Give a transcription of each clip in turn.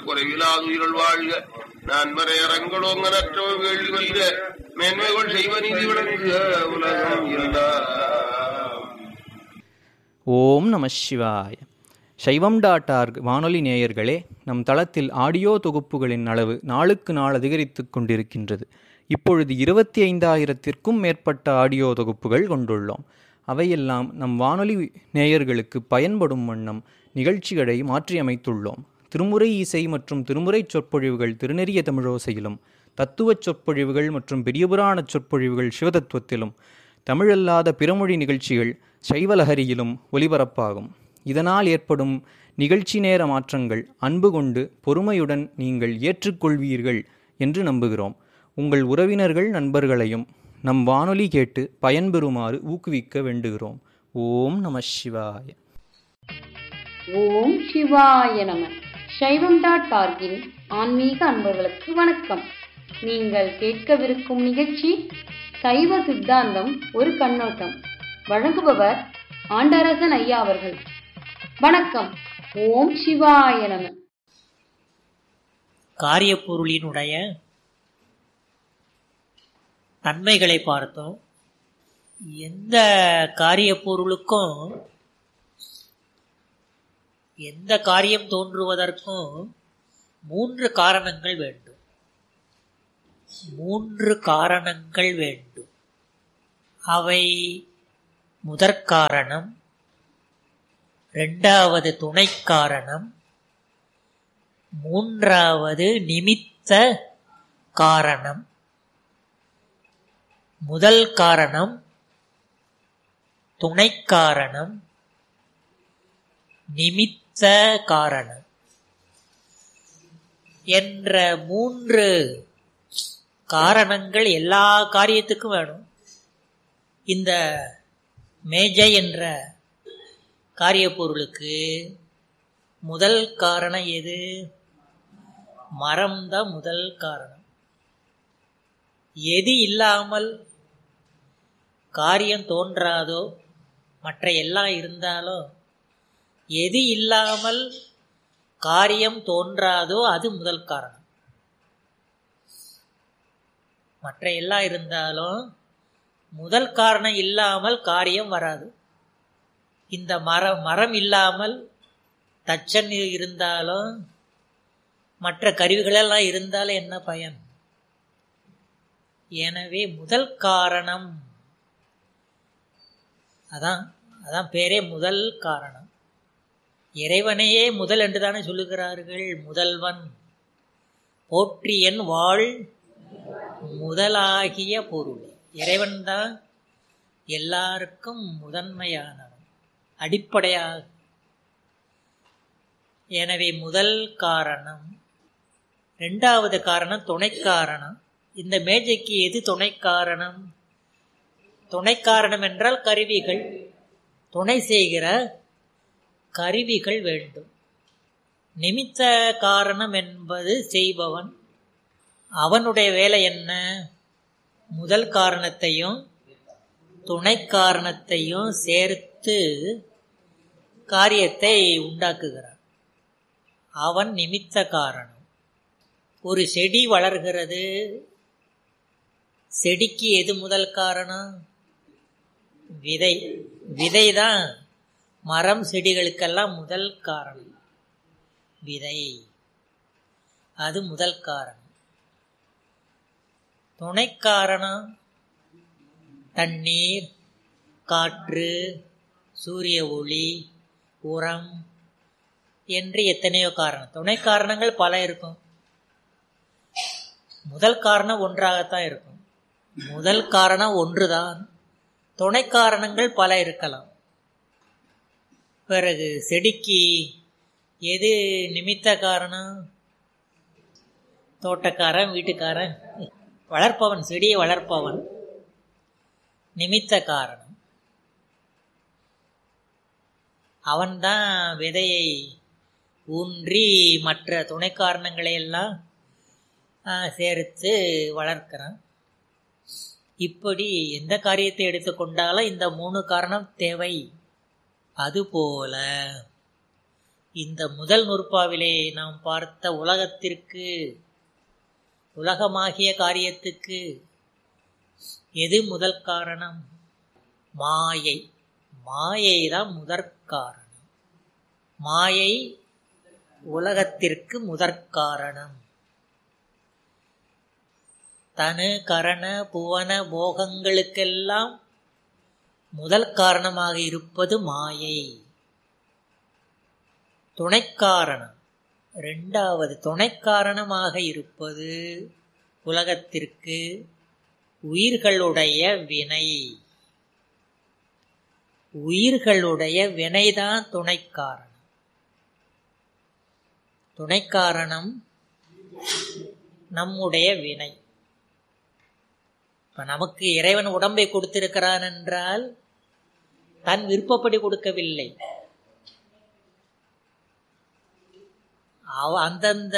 குறைவிலாது உயிர்கள் வாழ்க நான் மறையறங்களோங்க நற்றவர் வேள்வி வல்க மேன்மைகள் செய்வ நீதி விளங்குக உலகம் எல்லாம் ஓம் நம சிவாய சைவம் டாட் ஆர்க் வானொலி நேயர்களே நம் தளத்தில் ஆடியோ தொகுப்புகளின் அளவு நாளுக்கு நாள் அதிகரித்துக் கொண்டிருக்கின்றது இப்பொழுது இருபத்தி ஐந்தாயிரத்திற்கும் மேற்பட்ட ஆடியோ தொகுப்புகள் கொண்டுள்ளோம் அவையெல்லாம் நம் வானொலி நேயர்களுக்கு பயன்படும் வண்ணம் நிகழ்ச்சிகளை மாற்றியமைத்துள்ளோம் திருமுறை இசை மற்றும் திருமுறை சொற்பொழிவுகள் திருநெறிய தமிழோசையிலும் தத்துவச் சொற்பொழிவுகள் மற்றும் பெரியபுராணச் சொற்பொழிவுகள் சிவதத்துவத்திலும் தமிழல்லாத பிறமொழி நிகழ்ச்சிகள் சைவலஹரியிலும் ஒலிபரப்பாகும் இதனால் ஏற்படும் நிகழ்ச்சி நேர மாற்றங்கள் அன்பு கொண்டு பொறுமையுடன் நீங்கள் ஏற்றுக்கொள்வீர்கள் என்று நம்புகிறோம் உங்கள் உறவினர்கள் நண்பர்களையும் நம் வானொலி கேட்டு பயன்பெறுமாறு ஊக்குவிக்க வேண்டுகிறோம் ஓம் நம சிவாய ஓம் சிவாய நம சைவம் டாட் ஆர்கின் ஆன்மீக அன்பர்களுக்கு வணக்கம் நீங்கள் கேட்கவிருக்கும் நிகழ்ச்சி சைவ சித்தாந்தம் ஒரு கண்ணோட்டம் வழங்குபவர் ஆண்டரசன் ஐயா அவர்கள் வணக்கம் ஓம் சிவாய நம காரியப்பொருளினுடைய தன்மைகளை பார்த்தோம் எந்த காரியப்பொருளுக்கும் எந்த காரியம் தோன்றுவதற்கும் மூன்று காரணங்கள் வேண்டும் மூன்று காரணங்கள் வேண்டும் அவை முதற்காரணம் இரண்டாவது துணை காரணம் மூன்றாவது நிமித்த காரணம் முதல் காரணம் துணை காரணம் நிமித்த காரணம் என்ற மூன்று காரணங்கள் எல்லா காரியத்துக்கும் வேணும் இந்த மேஜை என்ற காரியப்பொருளுக்கு முதல் காரணம் எது மரம் தான் முதல் காரணம் எது இல்லாமல் காரியம் தோன்றாதோ மற்ற எல்லாம் இருந்தாலும் எது இல்லாமல் காரியம் தோன்றாதோ அது முதல் காரணம் மற்ற எல்லாம் இருந்தாலும் முதல் காரணம் இல்லாமல் காரியம் வராது இந்த மரம் மரம் இல்லாமல் தச்சன் இருந்தாலும் மற்ற கருவிகளெல்லாம் இருந்தாலும் என்ன பயன் எனவே முதல் காரணம் அதான் அதான் பேரே முதல் காரணம் இறைவனையே முதல் என்று தானே சொல்லுகிறார்கள் முதல்வன் போற்றியன் வாழ் முதலாகிய பொருள் இறைவன் தான் எல்லாருக்கும் முதன்மையானவன் அடிப்படையாக எனவே முதல் காரணம் ரெண்டாவது காரணம் துணை காரணம் இந்த மேஜைக்கு எது துணை காரணம் துணை காரணம் என்றால் கருவிகள் துணை செய்கிற கருவிகள் வேண்டும் நிமித்த காரணம் என்பது செய்பவன் அவனுடைய வேலை என்ன முதல் காரணத்தையும் துணை காரணத்தையும் சேர்த்து காரியத்தை உண்டாக்குகிறான் அவன் நிமித்த காரணம் ஒரு செடி வளர்கிறது செடிக்கு எது முதல் காரணம் விதை விதை தான் மரம் செடிகளுக்கெல்லாம் முதல் காரணம் விதை அது முதல் காரணம் துணை காரணம் தண்ணீர் காற்று சூரிய ஒளி உரம் என்று எத்தனையோ காரணம் துணை காரணங்கள் பல இருக்கும் முதல் காரணம் ஒன்றாகத்தான் இருக்கும் முதல் காரணம் ஒன்றுதான் துணை காரணங்கள் பல இருக்கலாம் பிறகு செடிக்கு எது நிமித்த காரணம் தோட்டக்காரன் வீட்டுக்காரன் வளர்ப்பவன் செடியை வளர்ப்பவன் நிமித்த காரணம் அவன்தான் விதையை ஊன்றி மற்ற துணை காரணங்களை எல்லாம் சேர்த்து வளர்க்கிறான் இப்படி எந்த காரியத்தை எடுத்துக்கொண்டாலும் இந்த மூணு காரணம் தேவை அதுபோல இந்த முதல் நூற்பாவிலே நாம் பார்த்த உலகத்திற்கு உலகமாகிய காரியத்துக்கு எது முதல் காரணம் மாயை மாயை தான் முதற் காரணம் மாயை உலகத்திற்கு முதற் காரணம் தனு கரண புவன போகங்களுக்கெல்லாம் முதல் காரணமாக இருப்பது மாயை துணைக்காரணம் ரெண்டாவது துணைக்காரணமாக இருப்பது உலகத்திற்கு உயிர்களுடைய வினை உயிர்களுடைய வினைதான் துணைக்காரணம் துணைக்காரணம் நம்முடைய வினை இப்ப நமக்கு இறைவன் உடம்பை கொடுத்திருக்கிறான் என்றால் தன் விருப்பப்படி கொடுக்கவில்லை அவ அந்தந்த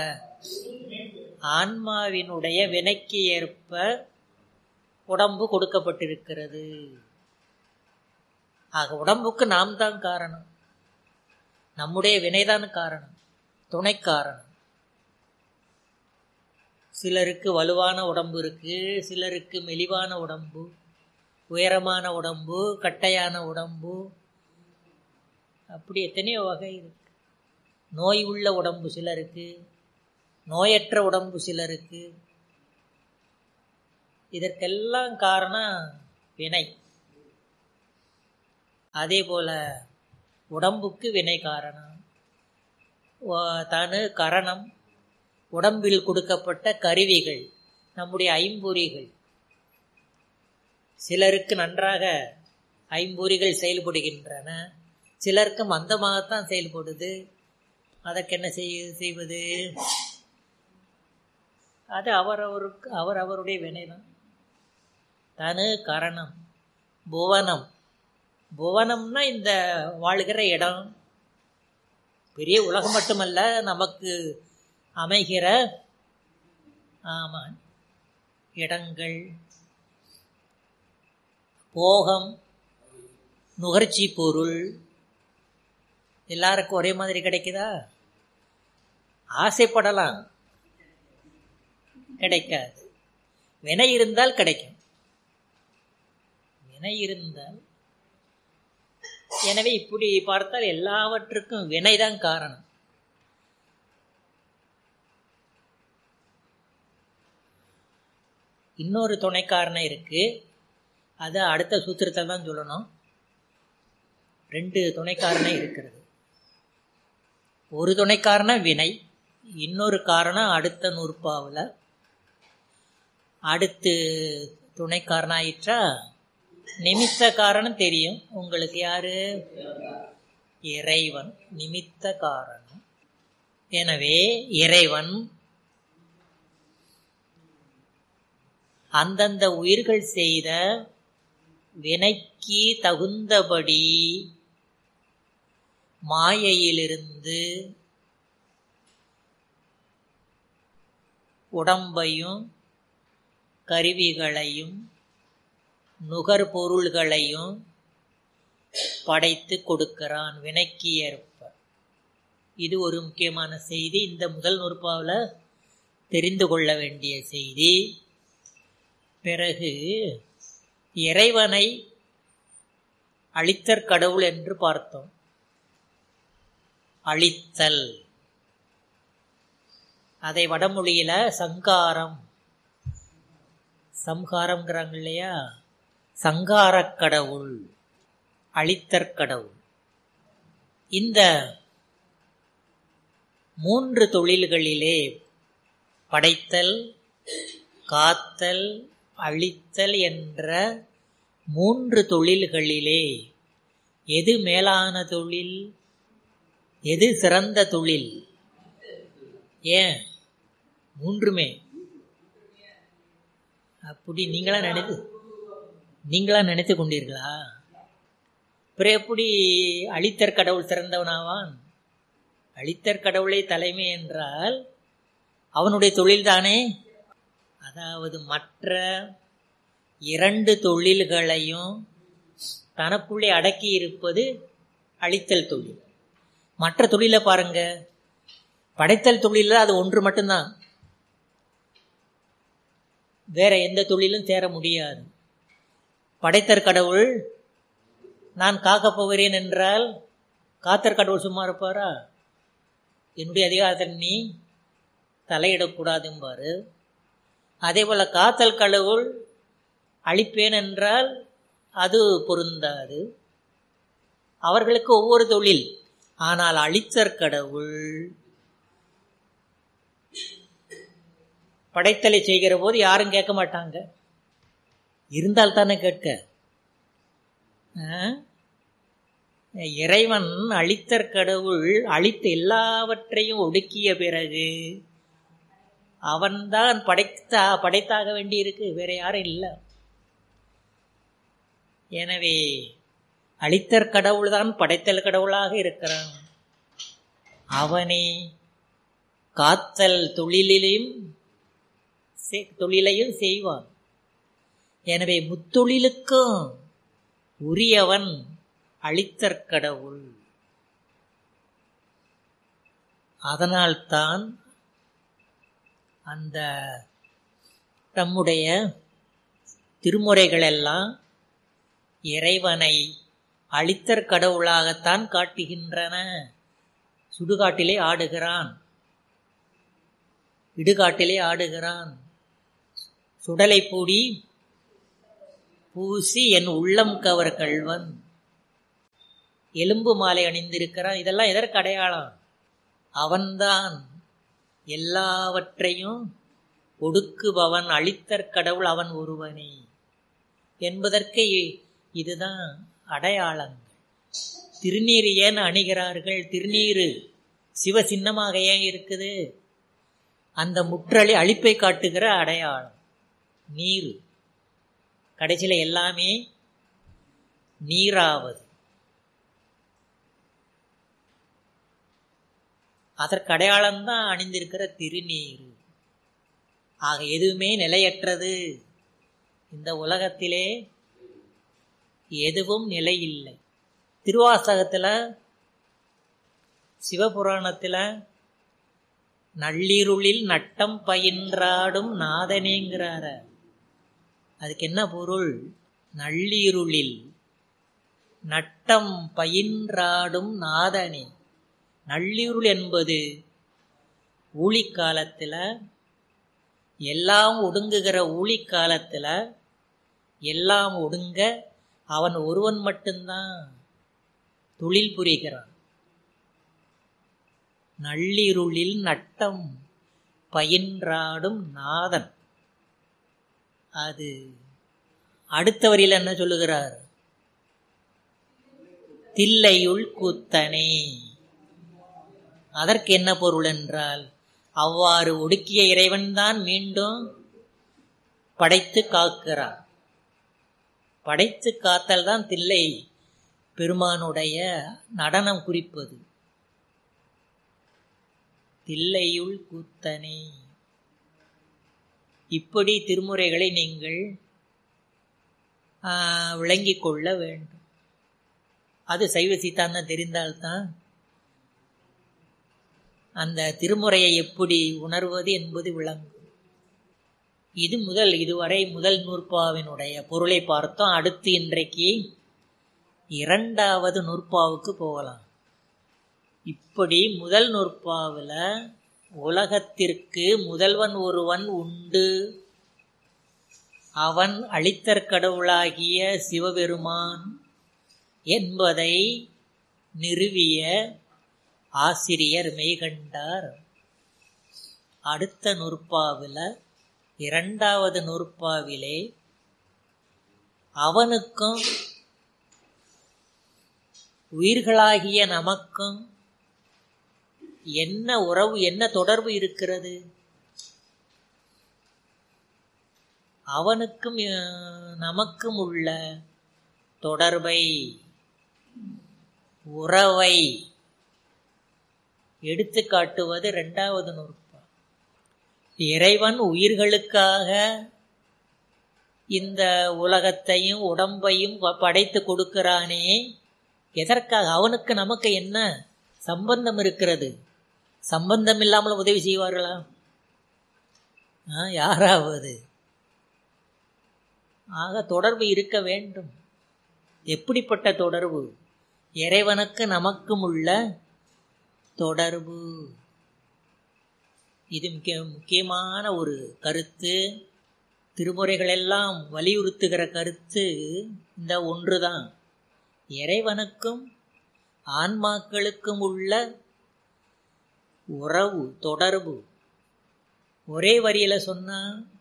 ஆன்மாவினுடைய வினைக்கு ஏற்ப உடம்பு கொடுக்கப்பட்டிருக்கிறது ஆக உடம்புக்கு நாம் தான் காரணம் நம்முடைய வினைதான் காரணம் துணை காரணம் சிலருக்கு வலுவான உடம்பு இருக்கு சிலருக்கு மெலிவான உடம்பு உயரமான உடம்பு கட்டையான உடம்பு அப்படி எத்தனையோ வகை இருக்கு நோய் உள்ள உடம்பு சிலருக்கு நோயற்ற உடம்பு சிலருக்கு இதற்கெல்லாம் காரணம் வினை அதே போல உடம்புக்கு வினை காரணம் தனு கரணம் உடம்பில் கொடுக்கப்பட்ட கருவிகள் நம்முடைய ஐம்பொறிகள் சிலருக்கு நன்றாக ஐம்பொறிகள் செயல்படுகின்றன சிலருக்கு மந்தமாகத்தான் செயல்படுது அதற்கு என்ன செய்ய செய்வது அது அவரவருக்கு அவர் அவருடைய வினைதான் தனு கரணம் புவனம் புவனம்னா இந்த வாழ்கிற இடம் பெரிய உலகம் மட்டுமல்ல நமக்கு அமைகிற ஆமாம் இடங்கள் போகம் நுகர்ச்சி பொருள் எல்லாருக்கும் ஒரே மாதிரி கிடைக்குதா ஆசைப்படலாம் கிடைக்காது வினை இருந்தால் கிடைக்கும் வினை இருந்தால் எனவே இப்படி பார்த்தால் எல்லாவற்றுக்கும் வினைதான் காரணம் இன்னொரு துணை காரணம் இருக்கு அது அடுத்த சூத்திரத்தை தான் சொல்லணும் ரெண்டு துணை காரணம் இருக்கிறது ஒரு துணை காரணம் வினை இன்னொரு காரணம் அடுத்த நூற்பாவில் அடுத்து துணை காரணம் ஆயிற்றா நிமித்த காரணம் தெரியும் உங்களுக்கு யாரு இறைவன் நிமித்த காரணம் எனவே இறைவன் அந்தந்த உயிர்கள் செய்த வினைக்கு தகுந்தபடி மாயையிலிருந்து உடம்பையும் கருவிகளையும் நுகர்பொருள்களையும் படைத்து கொடுக்கிறான் வினைக்கு ஏற்ப இது ஒரு முக்கியமான செய்தி இந்த முதல் நூற்பாவில் தெரிந்து கொள்ள வேண்டிய செய்தி பிறகு இறைவனை அழித்தற் கடவுள் என்று பார்த்தோம் அழித்தல் அதை வடமொழியில சங்காரம் சம்ஹாரம்ங்கிறாங்க இல்லையா சங்காரக் கடவுள் அழித்தற் கடவுள் இந்த மூன்று தொழில்களிலே படைத்தல் காத்தல் அழித்தல் என்ற மூன்று தொழில்களிலே எது மேலான தொழில் எது சிறந்த தொழில் ஏன் மூன்றுமே அப்படி நீங்களா நினைத்து நீங்களா நினைத்து கொண்டீர்களா அப்புறம் எப்படி அழித்தற் கடவுள் சிறந்தவனாவான் அழித்தற் கடவுளை தலைமை என்றால் அவனுடைய தொழில்தானே அதாவது மற்ற இரண்டு தொழில்களையும் தனக்குள்ளே அடக்கி இருப்பது அழித்தல் தொழில் மற்ற தொழிலை பாருங்க படைத்தல் தொழிலில் அது ஒன்று மட்டும்தான் வேற எந்த தொழிலும் சேர முடியாது படைத்தற் கடவுள் நான் காக்கப் போகிறேன் என்றால் காத்தற் கடவுள் சும்மா இருப்பாரா என்னுடைய அதிகாரத்தில் நீ தலையிடக்கூடாதும்பாரு அதே போல காத்தல் கடவுள் அழிப்பேன் என்றால் அது பொருந்தாது அவர்களுக்கு ஒவ்வொரு தொழில் ஆனால் அழித்தற் கடவுள் படைத்தலை செய்கிற போது யாரும் கேட்க மாட்டாங்க இருந்தால் தானே கேட்க ஆ? இறைவன் அழித்தற் கடவுள் அழித்த எல்லாவற்றையும் ஒடுக்கிய பிறகு அவன்தான் படைத்தா படைத்தாக வேண்டியிருக்கு வேற யாரும் இல்லை எனவே அழித்தற் கடவுள் தான் படைத்தல் கடவுளாக இருக்கிறான் அவனே காத்தல் தொழிலிலையும் செ- தொழிலையும் செய்வான் எனவே முத்தொழிலுக்கும் உரியவன் அழித்தற் கடவுள் அதனால்தான் அந்த நம்முடைய திருமுறைகள் எல்லாம் இறைவனை அழித்தற் கடவுளாகத்தான் காட்டுகின்றன சுடுகாட்டிலே ஆடுகிறான் இடுகாட்டிலே ஆடுகிறான் சுடலை பூடி பூசி என் உள்ளம் கவர் கள்வன் எலும்பு மாலை அணிந்திருக்கிறான் இதெல்லாம் எதற்கு அடையாளம் அவன்தான் எல்லாவற்றையும் ஒடுக்குபவன் அழித்தற் கடவுள் அவன் ஒருவனே என்பதற்கு இ- இதுதான் அடையாளங்கள் திருநீர் ஏன் அணிகிறார்கள் திருநீரு சிவ சின்னமாக ஏன் இருக்குது அந்த முற்றளி அழிப்பை காட்டுகிற அடையாளம் நீர் கடைசியில் எல்லாமே நீராவது அதற்கு அடையாளம்தான் அணிந்திருக்கிற திருநீர் ஆக எதுவுமே நிலையற்றது இந்த உலகத்திலே எதுவும் நிலையில்லை திருவாசகத்தில் சிவபுராணத்தில் நள்ளிருளில் நட்டம் பயின்றாடும் நாதனேங்கிறார அதுக்கு என்ன பொருள் நள்ளிருளில் நட்டம் பயின்றாடும் நாதனே நள்ளிருள் என்பது ஊழிக்காலத்தில் எல்லாம் ஒடுங்குகிற ஊழிக்காலத்தில் எல்லாம் ஒடுங்க அவன் ஒருவன் மட்டும்தான் தொழில் புரிகிறான் நள்ளிருளில் நட்டம் பயின்றாடும் நாதன் அது அடுத்த வரியில் என்ன சொல்லுகிறார் தில்லையுள் கூத்தனே அதற்கு என்ன பொருள் என்றால் அவ்வாறு ஒடுக்கிய இறைவன்தான் மீண்டும் படைத்து காக்கிறான் படைத்து காத்தல் தான் தில்லை பெருமானுடைய நடனம் குறிப்பது தில்லையுள் கூத்தனே இப்படி திருமுறைகளை நீங்கள் ஆ, விளங்கிக் கொள்ள வேண்டும் அது சைவ சித்தாந்தம் தெரிந்தால்தான் அந்த திருமுறையை எப்படி உணர்வது என்பது விளங்கும் இது முதல் இதுவரை முதல் நூற்பாவினுடைய பொருளை பார்த்தோம் அடுத்து இன்றைக்கு இரண்டாவது நூற்பாவுக்கு போகலாம் இப்படி முதல் நூற்பாவில் உலகத்திற்கு முதல்வன் ஒருவன் உண்டு அவன் அழித்தற் கடவுளாகிய சிவபெருமான் என்பதை நிறுவிய ஆசிரியர் மெய்கண்டார் அடுத்த நூற்பாவில் இரண்டாவது நூற்பாவிலே அவனுக்கும் உயிர்களாகிய நமக்கும் என்ன உறவு என்ன தொடர்பு இருக்கிறது அவனுக்கும் அஹ், நமக்கும் உள்ள தொடர்பை உறவை எடுத்து காட்டுவது இரண்டாவது நூற்பா இறைவன் உயிர்களுக்காக இந்த உலகத்தையும் உடம்பையும் ப- படைத்து கொடுக்கிறானே எதற்காக அவனுக்கு நமக்கு என்ன சம்பந்தம் இருக்கிறது சம்பந்தம் இல்லாமல் உதவி செய்வார்களா ஆ, யாராவது ஆக தொடர்பு இருக்க வேண்டும் எப்படிப்பட்ட தொடர்பு இறைவனுக்கு நமக்கும் உள்ள தொடர்பு இது முக்கிய முக்கியமான ஒரு கருத்து திருமுறைகள் எல்லாம் வலியுறுத்துகிற கருத்து இந்த ஒன்றுதான் இறைவனுக்கும் ஆன்மாக்களுக்கும் உள்ள உறவு தொடர்பு ஒரே வரியில சொன்னா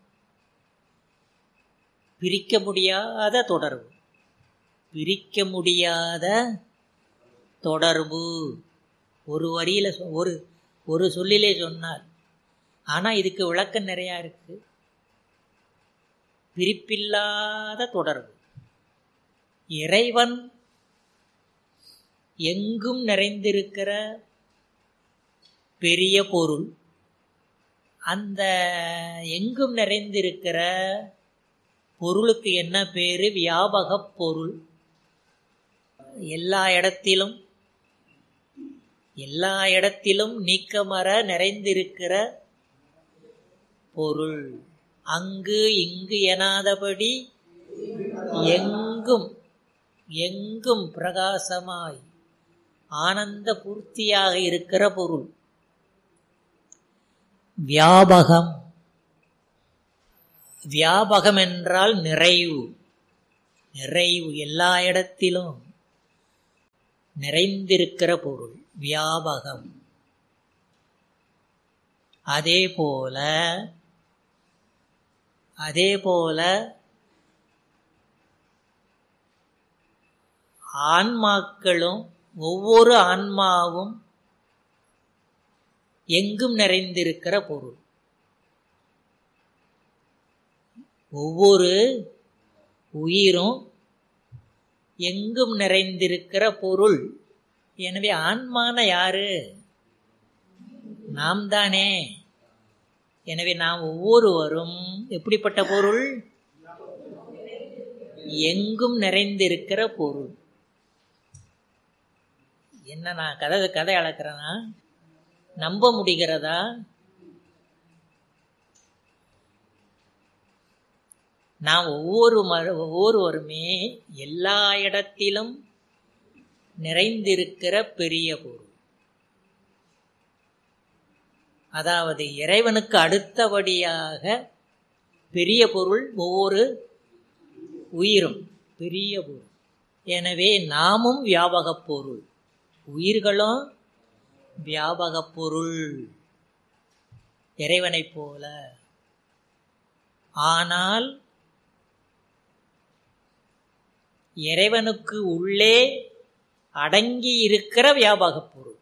பிரிக்க முடியாத தொடர்பு பிரிக்க முடியாத தொடர்பு ஒரு வரியில சொ- ஒரு ஒரு சொல்லிலே சொன்னார் ஆனா இதுக்கு விளக்கம் நிறைய இருக்கு பிரிப்பில்லாத தொடர்பு இறைவன் எங்கும் நிறைந்திருக்கிற பெரிய பொருள் அந்த எங்கும் நிறைந்திருக்கிற பொருளுக்கு என்ன பேரு வியாபகப் பொருள் எல்லா இடத்திலும் எல்லா இடத்திலும் நீக்கமர நிறைந்திருக்கிற பொருள் அங்கு இங்கு எனாதபடி எங்கும் எங்கும் பிரகாசமாய் ஆனந்த பூர்த்தியாக இருக்கிற பொருள் வியாபகம் வியாபகம் என்றால் நிறைவு நிறைவு எல்லா இடத்திலும் நிறைந்திருக்கிற பொருள் வியாபகம் அதே போல அதே போல ஆன்மாக்களும் ஒவ்வொரு ஆன்மாவும் எங்கும் நிறைந்திருக்கிற பொருள் ஒவ்வொரு உயிரும் எங்கும் நிறைந்திருக்கிற பொருள் எனவே ஆன்மான யாரு நாம் தானே எனவே நாம் ஒவ்வொருவரும் எப்படிப்பட்ட பொருள் எங்கும் நிறைந்திருக்கிற பொருள் என்ன நான் கதை கதை அளக்கிறேன்னா நம்ப முடிகிறதா நாம் ஒவ்வொரு ம ஒவ்வொருவருமே எல்லா இடத்திலும் நிறைந்திருக்கிற பெரிய பொருள் அதாவது இறைவனுக்கு அடுத்தபடியாக பெரிய பொருள் ஒவ்வொரு உயிரும் பெரிய பொருள் எனவே நாமும் வியாபகப் பொருள் உயிர்களும் வியாபகப் பொருள் இறைவனைப் போல ஆனால் இறைவனுக்கு உள்ளே அடங்கி இருக்கிற வியாபகப் பொருள்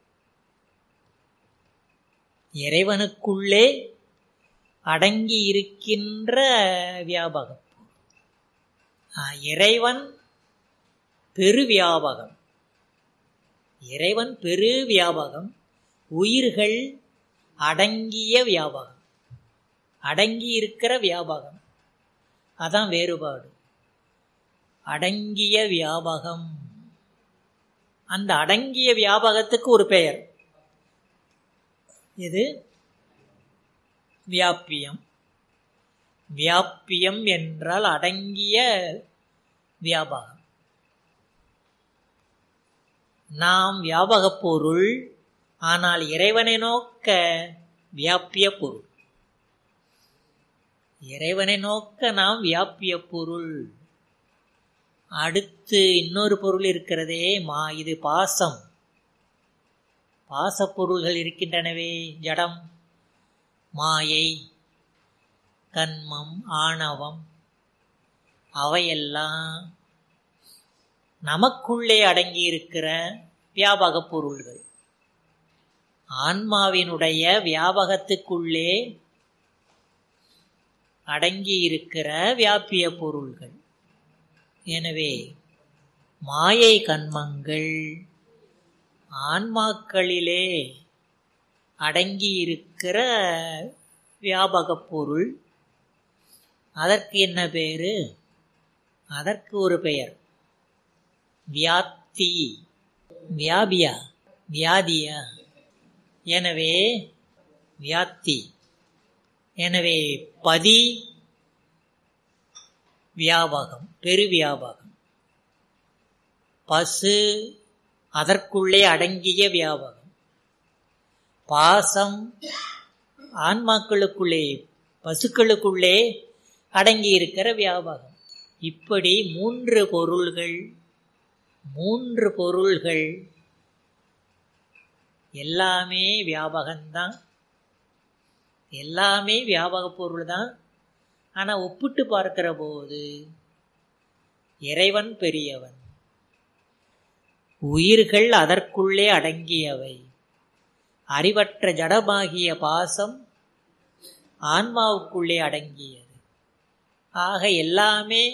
இறைவனுக்குள்ளே அடங்கி இருக்கின்ற வியாபகம் ஆ, இறைவன் பெரு வியாபகம் இறைவன் பெரு வியாபகம் உயிர்கள் அடங்கிய வியாபகம் அடங்கி இருக்கிற வியாபகம் அதான் வேறுபாடு அடங்கிய வியாபகம் அந்த அடங்கிய வியாபகத்துக்கு ஒரு பெயர் இது வியாப்பியம் வியாப்பியம் என்றால் அடங்கிய வியாபகம் நாம் வியாபகப் பொருள் ஆனால் இறைவனை நோக்க வியாப்பிய பொருள் இறைவனை நோக்க நாம் வியாப்பிய பொருள் அடுத்து இன்னொரு பொருள் இருக்கிறதே மா இது பாசம் பாசப்பொருள்கள் இருக்கின்றனவே ஜடம் மாயை கண்மம் ஆணவம் அவையெல்லாம் நமக்குள்ளே அடங்கியிருக்கிற வியாபகப் பொருள்கள் ஆன்மாவினுடைய வியாபகத்துக்குள்ளே அடங்கியிருக்கிற வியாபிய பொருள்கள் எனவே மாயை கண்மங்கள் ஆன்மாக்களிலே அடங்கியிருக்கிற வியாபகப் பொருள் அதற்கு என்ன பேரு அதற்கு ஒரு பெயர் வியாப்தி வியாபியா வியாதியா எனவே வியாத்தி எனவே பதி வியாபகம் பெரு வியாபகம் பசு அதற்குள்ளே அடங்கிய வியாபகம் பாசம் ஆன்மாக்களுக்குள்ளே பசுக்களுக்குள்ளே அடங்கி இருக்கிற வியாபகம் இப்படி மூன்று பொருள்கள் மூன்று பொருள்கள் எல்லாமே வியாபகம்தான் எல்லாமே வியாபக பொருள் தான் ஆனால் ஒப்பிட்டு பார்க்கிற போது இறைவன் பெரியவன் உயிர்கள் அதற்குள்ளே அடங்கியவை அறிவற்ற ஜடமாகிய பாசம் ஆன்மாவுக்குள்ளே அடங்கியது ஆக எல்லாமே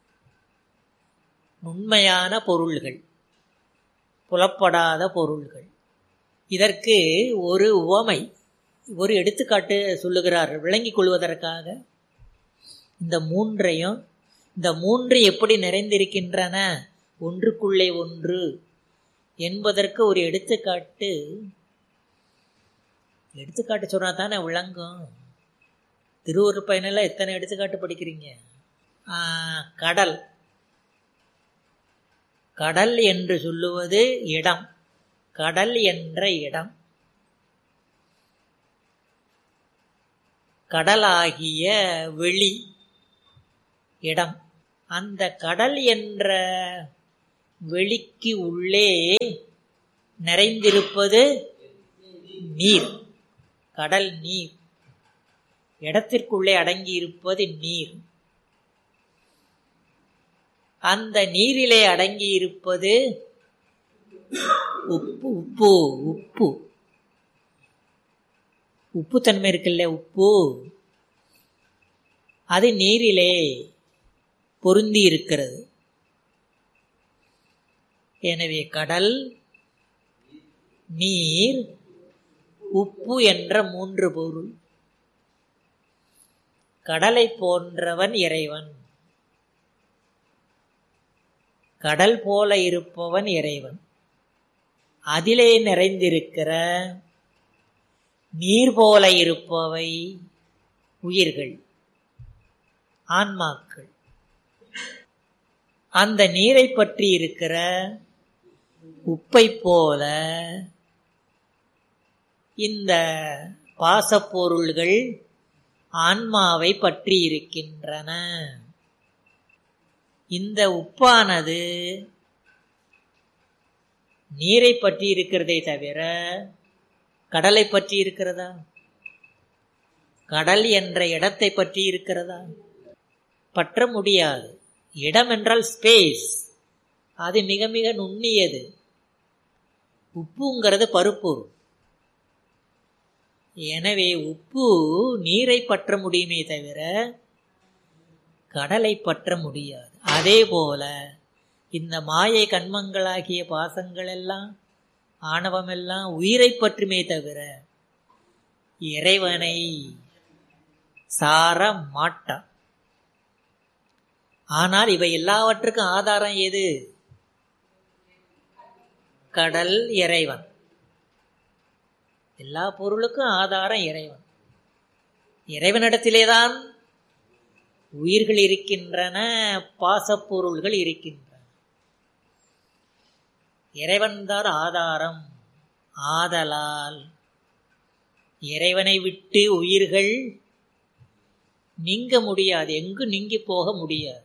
உண்மையான பொருள்கள் புலப்படாத பொருள்கள் இதற்கு ஒரு உவமை ஒரு எடுத்துக்காட்டு சொல்லுகிறார் விளங்கிக் கொள்வதற்காக இந்த மூன்றையும் இந்த மூன்று எப்படி நிறைந்திருக்கின்றன ஒன்றுக்குள்ளே ஒன்று என்பதற்கு ஒரு எடுத்துக்காட்டு எடுத்துக்காட்டு சொன்னா தானே விளங்கும் திருவூர் பயனில் எத்தனை எடுத்துக்காட்டு படிக்கிறீங்க கடல் கடல் என்று சொல்லுவது இடம் கடல் என்ற இடம் கடலாகிய வெளி இடம் அந்த கடல் என்ற வெளிக்கு உள்ளே நிறைந்திருப்பது நீர் கடல் நீர் இடத்திற்குள்ளே அடங்கி இருப்பது நீர் அந்த நீரிலே அடங்கி இருப்பது உப்பு உப்பு உப்பு உப்பு தன்மை இருக்குல்ல உப்பு அது நீரிலே பொருந்தி இருக்கிறது எனவே கடல் நீர் உப்பு என்ற மூன்று பொருள் கடலை போன்றவன் இறைவன் கடல் போல இருப்பவன் இறைவன் அதிலே நிறைந்திருக்கிற நீர் போல இருப்பவை உயிர்கள் ஆன்மாக்கள் அந்த நீரை பற்றி இருக்கிற உப்பை போல இந்த பாசப்பொருள்கள் ஆன்மாவை பற்றி இருக்கின்றன இந்த உப்பானது நீரை பற்றி இருக்கிறதே தவிர கடலை பற்றி இருக்கிறதா கடல் என்ற இடத்தை பற்றி இருக்கிறதா பற்ற முடியாது இடம் என்றால் ஸ்பேஸ் அது மிக மிக நுண்ணியது உப்புங்கிறது பருப்பொருள் எனவே உப்பு நீரை பற்ற முடியுமே தவிர கடலை பற்ற முடியாது அதே போல இந்த மாயை கண்மங்களாகிய பாசங்கள் எல்லாம் ஆணவமெல்லாம் உயிரை பற்றுமே தவிர இறைவனை சார மாட்டான் ஆனால் இவை எல்லாவற்றுக்கும் ஆதாரம் எது கடல் இறைவன் எல்லா பொருளுக்கும் ஆதாரம் இறைவன் இறைவனிடத்திலேதான் உயிர்கள் இருக்கின்றன பாசப்பொருள்கள் இருக்கின்றன இறைவன்தான் ஆதாரம் ஆதலால் இறைவனை விட்டு உயிர்கள் நீங்க முடியாது எங்கு நீங்கி போக முடியாது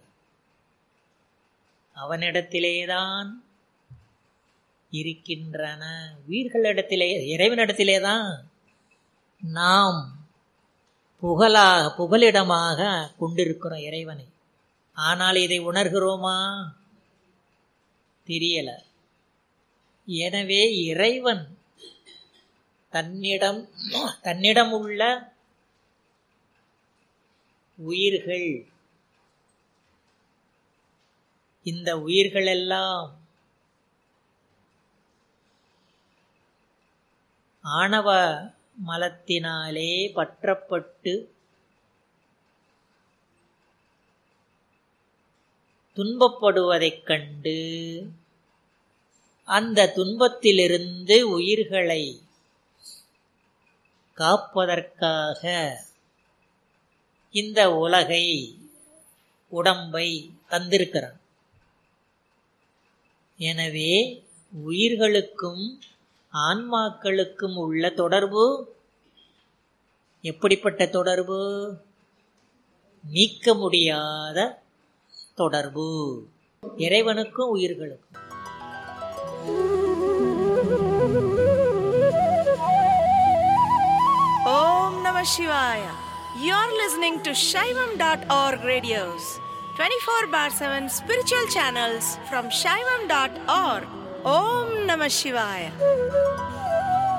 அவனிடத்திலேதான் இருக்கின்றன உயிர்களிடத்திலே இறைவனிடத்திலேதான் நாம் புகழாக புகலிடமாக கொண்டிருக்கிறோம் இறைவனை ஆனால் இதை உணர்கிறோமா தெரியல எனவே இறைவன் தன்னிடம் தன்னிடம் உள்ள உயிர்கள் இந்த உயிர்களெல்லாம் ஆணவ மலத்தினாலே பற்றப்பட்டு துன்பப்படுவதைக் கண்டு அந்த துன்பத்திலிருந்து உயிர்களை காப்பதற்காக இந்த உலகை உடம்பை தந்திருக்கிறான் எனவே உயிர்களுக்கும் ஆன்மாக்களுக்கும் உள்ள தொடர்பு எப்படிப்பட்ட தொடர்பு நீக்க முடியாத தொடர்பு இறைவனுக்கும் உயிர்களுக்கும் Om Namah Shivaya. You're listening to Shaivam.org radios, 24 bar 7 spiritual channels from Shaivam.org. Om Namah Shivaya.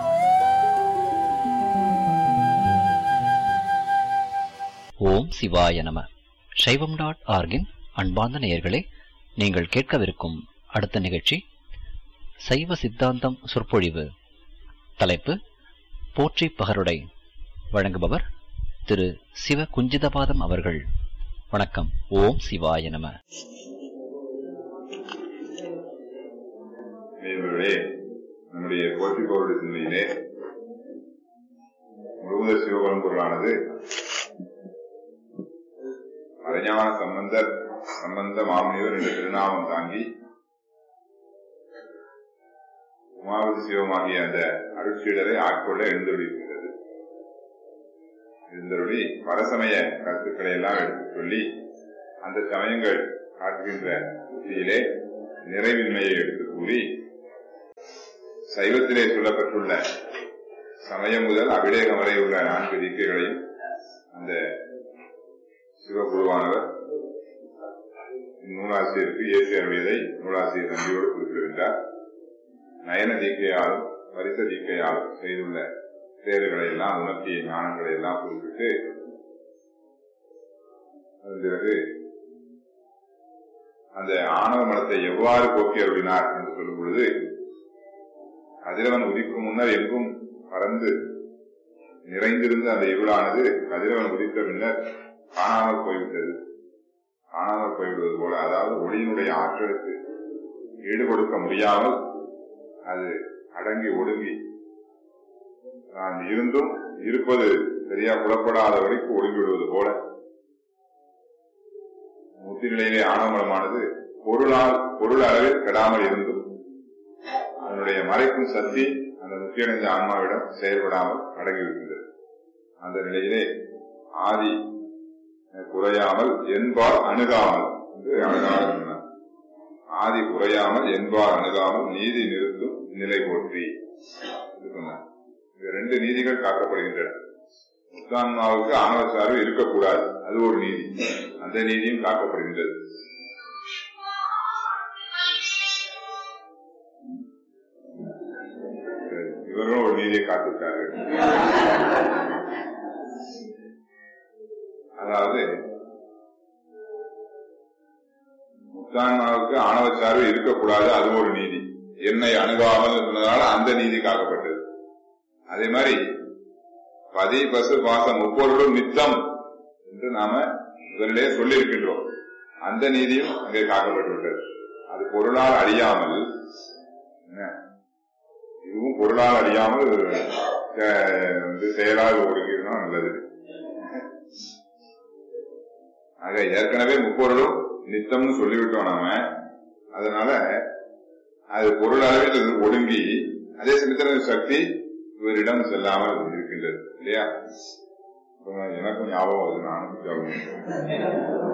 ஓம் சிவாய நம சைவம் டாட் ஆர்கின் அன்பார்ந்த நேயர்களே நீங்கள் கேட்கவிருக்கும் அடுத்த நிகழ்ச்சி சைவ சித்தாந்தம் சொற்பொழிவு தலைப்பு போற்றி பகருடை வழங்குபவர் திரு சிவ குஞ்சிதபாதம் அவர்கள் வணக்கம் ஓம் சிவாய நம நேயர்களே நம்முடைய போற்றி பகருடைய சிந்தனையிலே முழுவதர் சிவபரம்பொருளானது மறைஞான சம்பந்தர் சம்பந்த மாமுனிவர் என்ற திருநாமம் தாங்கி உமாவதி சிவமாகிய அந்த அருட்சீடரை ஆட்கொள்ள எழுந்தொழிக்கின்றது எழுந்தருளி பரசமய கருத்துக்களை எல்லாம் எடுத்துச் சொல்லி அந்த சமயங்கள் காட்டுகின்ற புத்தியிலே நிறைவின்மையை எடுத்து கூறி சைவத்திலே சொல்லப்பட்டுள்ள சமயம் முதல் அபிடேகம் வரை உள்ள நான்கு தீக்கைகளையும் அந்த சிவகுருவானவர் நூலாசிரியருக்கு இயற்கை அருளியதை நூலாசிரியர் நன்றியோடு குறிப்பிடுகின்றார் நயன தீக்கையாலும் பரிச தீக்கையாலும் செய்துள்ள செயல்களை எல்லாம் உணர்த்திய ஞானங்களை எல்லாம் குறிப்பிட்டு அதன் பிறகு அந்த ஆணவ மனத்தை எவ்வாறு போக்கி அருளினார் என்று சொல்லும் பொழுது கதிரவன் உதிக்கும் முன்னர் எங்கும் பறந்து நிறைந்திருந்த அந்த இருளானது கதிரவன் உதித்த பின்னர் காணாமல் போய்விட்டது காணாமல் போய்விடுவது போல அதாவது ஒளியினுடைய ஆற்றலுக்கு ஈடு கொடுக்க முடியாமல் அது அடங்கி ஒடுங்கி நான் இருந்தும் இருப்பது சரியா புலப்படாத வரைக்கும் ஒடுங்கி விடுவது போல முத்தி நிலையிலே ஆணவமலமானது பொருளால் பொருள் அளவில் கெடாமல் இருந்தும் அதனுடைய மறைக்கும் சக்தி அந்த முக்கியடைந்த ஆன்மாவிடம் செயல்படாமல் அடங்கிவிடுகின்றது அந்த நிலையிலே ஆதி குறையாமல் என்பால் அணுகாமல் என்று அழகாக சொன்னார் ஆதி குறையாமல் என்பால் அணுகாமல் நீதி நிறுத்தும் நிலை போற்றி என்று சொன்னார் இந்த ரெண்டு நீதிகள் காக்கப்படுகின்றன முத்தான்மாவுக்கு ஆணவ சார்பு இருக்கக்கூடாது அது ஒரு நீதி அந்த நீதியும் காக்கப்படுகின்றது இவர்களும் ஒரு நீதியை காத்திருக்கார்கள் அதாவது முத்தான்மாவுக்கு ஆணவச்சார்பு இருக்கக்கூடாது அது ஒரு நீதி என்னை அணுகாமல் சொன்னதால அந்த நீதி காக்கப்பட்டது அதே மாதிரி பதி பசு பாசம் முப்பொருளும் மித்தம் என்று நாம முதலிலே சொல்லியிருக்கின்றோம் அந்த நீதியும் அங்கே காக்கப்பட்டுவிட்டது அது பொருளால் அழியாமல் என்ன இதுவும் பொருளால் அழியாமல் அஹ், வந்து செயலால் ஒடுங்கினா நல்லது ஆக ஏற்கனவே முப்பொருளும் நித்தம்னு சொல்லிவிட்டோம் நாம அதனால அது பொருள் அளவில் இது ஒடுங்கி அதே சமயத்தில் சக்தி இவரிடம் செல்லாமல் இருக்கின்றது இல்லையா அப்ப எனக்கும் ஞாபகம் வருது நானும் ஞாபகம்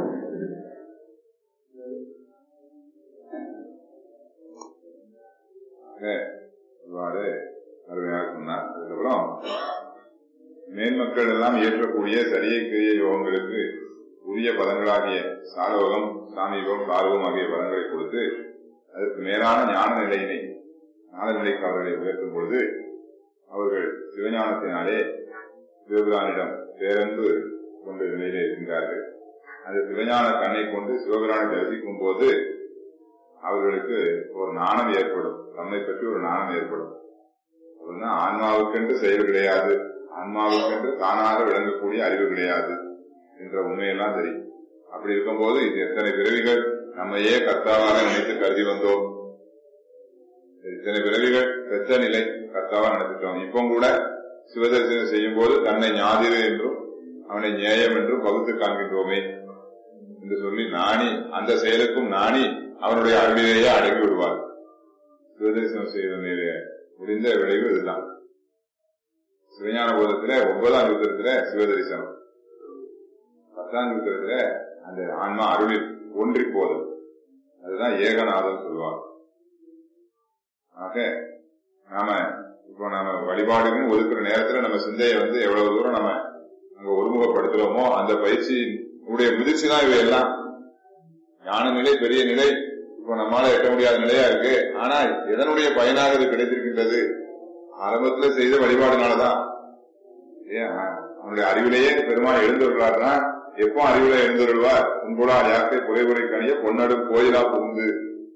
ஆக, இவ்வாறு அருமையாக சொன்னார் அதுக்கப்புறம் மேன்மக்கள் எல்லாம் இயற்றக்கூடிய சரிய கிரிய யோகங்களுக்கு உரிய பதங்களாகிய சாலோகம் சாமீகம் சார்வம் ஆகிய பதங்களை கொடுத்து அதற்கு மேலான ஞான நிலையினை ஞான நிலைக்கு அவர்களை உயர்த்தும் பொழுது அவர்கள் சிவஞானத்தினாலே சிவபிரானிடம் பேரன்பு கொண்ட நிலையிலே இருக்கின்றார்கள் அந்த சிவஞான கண்ணை கொண்டு சிவபிரானை தரிசிக்கும் போது அவர்களுக்கு ஒரு நாணம் ஏற்படும் தம்மை பற்றி ஒரு நாணம் ஏற்படும் அப்படின்னா ஆன்மாவுக்கென்று செயல் கிடையாது ஆன்மாவுக்கென்று தானாக விளங்கக்கூடிய அறிவு கிடையாது என்ற உண்மையெல்லாம் தெரியும் அப்படி இருக்கும்போது இது எத்தனை பிறவிகள் நம்மையே கர்த்தாவாக நினைத்து கருதி வந்தோம் இத்தனை பிறவிகள் பெற்ற நிலை கர்த்தாவா நடத்திட்டோம் இப்போ கூட சிவதரிசனம் செய்யும் போது தன்னை ஞாதிரு என்றும் அவனை நியாயம் என்றும் பகுத்து காண்கின்றோமே என்று சொல்லி நாணி அந்த செயலுக்கும் நாணி அவனுடைய அருளிலேயே அடங்கி விடுவார் சிவதரிசனம் செய்வதிலே முடிந்த விளைவு இதுதான் சிவஞான போதத்துல ஒன்பதாம் யுத்தத்துல சிவதரிசனம் பத்தாம் யுத்தத்துல அந்த ஆன்மா அருளில் ஒன்றி போதல் அதுதான் ஏகநாதம் சொல்லுவாங்க ஆக நாம இப்போ நாம வழிபாடுன்னு ஒதுக்குற நேரத்துல நம்ம சிந்தையை வந்து எவ்வளவு தூரம் நம்ம அங்க ஒருமுகப்படுத்துறோமோ அந்த பயிற்சி உடைய முதிர்ச்சி தான் இவை எல்லாம் ஞான நிலை பெரிய நிலை இப்போ நம்மளால எட்ட முடியாத நிலையா இருக்கு ஆனா எதனுடைய பயனாக இது கிடைத்திருக்கின்றது ஆரம்பத்துல செய்த வழிபாடுனாலதான் ஏன் அவனுடைய அறிவிலேயே பெருமாள் எழுந்துள்ளார்னா எப்போ அறிவுல எழுந்துள்ளார் உன்போடா யாக்கை குறைவுரை கணிய பொன்னடும் கோயிலா புகுந்து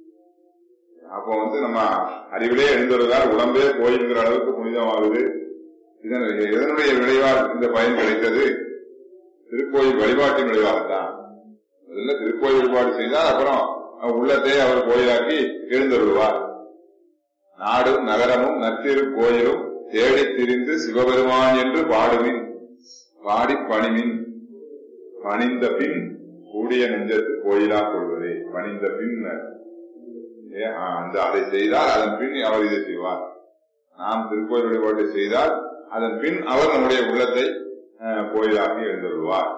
அப்போ வந்து நம்ம அறிவிலே எழுந்துள்ளார் உடம்பே கோயில்ங்கிற அளவுக்கு புனிதமாகுது இதன் எதனுடைய விளைவால் இந்த பயன் கிடைத்தது திருக்கோயில் வழிபாட்டின் விளைவாகத்தான் முதல்ல திருக்கோயில் வழிபாடு செய்தால் அப்புறம் உள்ளத்தை அவர் கோயிலாக்கி எழுந்தருள்வார் நாடும் நகரமும் நத்திரு கோயிலும் தேடி திரிந்து சிவபெருமான் என்று பாடுமின் பாடி பணிமின் பணிந்த பின் கூடிய நெஞ்சத்து கோயிலா கொள்வதே பணிந்த பின் அந்த அதை செய்தால் அதன் பின் அவர் இதை செய்வார் நாம் திருக்கோயில் வழிபாட்டை செய்தால் அதன் பின் அவர் நம்முடைய உள்ளத்தை கோயிலாக்கி எழுந்துள்ளார்